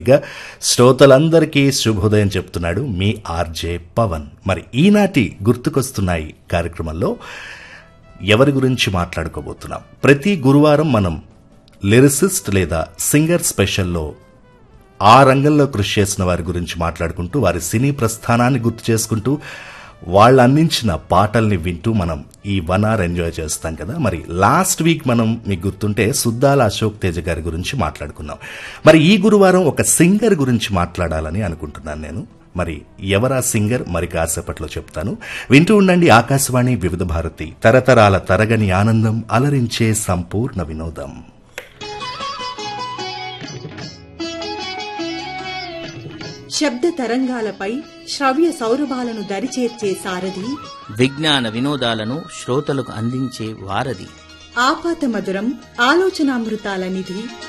గా శ్రోతలందరికీ శుభోదయం చెప్తున్నాడు మీ ఆర్జే పవన్ మరి ఈనాటి గుర్తుకొస్తున్నాయి కార్యక్రమంలో ఎవరి గురించి మాట్లాడుకోబోతున్నాం ప్రతి గురువారం మనం లిరిసిస్ట్ లేదా సింగర్ స్పెషల్లో ఆ రంగంలో కృషి చేసిన వారి గురించి మాట్లాడుకుంటూ వారి సినీ ప్రస్థానాన్ని గుర్తు చేసుకుంటూ వాళ్ళు అందించిన పాటల్ని వింటూ మనం ఈ వన్ అవర్ ఎంజాయ్ చేస్తాం కదా మరి లాస్ట్ వీక్ మనం మీకు గుర్తుంటే సుద్దాల అశోక్ తేజ గారి గురించి మాట్లాడుకున్నాం మరి ఈ గురువారం ఒక సింగర్ గురించి మాట్లాడాలని అనుకుంటున్నాను నేను మరి ఎవరా సింగర్ మరి కాసేపట్లో చెప్తాను వింటూ ఉండండి ఆకాశవాణి వివిధ భారతి తరతరాల తరగని ఆనందం అలరించే సంపూర్ణ వినోదం శబ్ద తరంగాలపై శ్రవ్య సౌరభాలను దరిచేర్చే సారథి విజ్ఞాన వినోదాలను శ్రోతలకు అందించే వారధి ఆపాత మధురం ఆలోచనామృతాల నిధి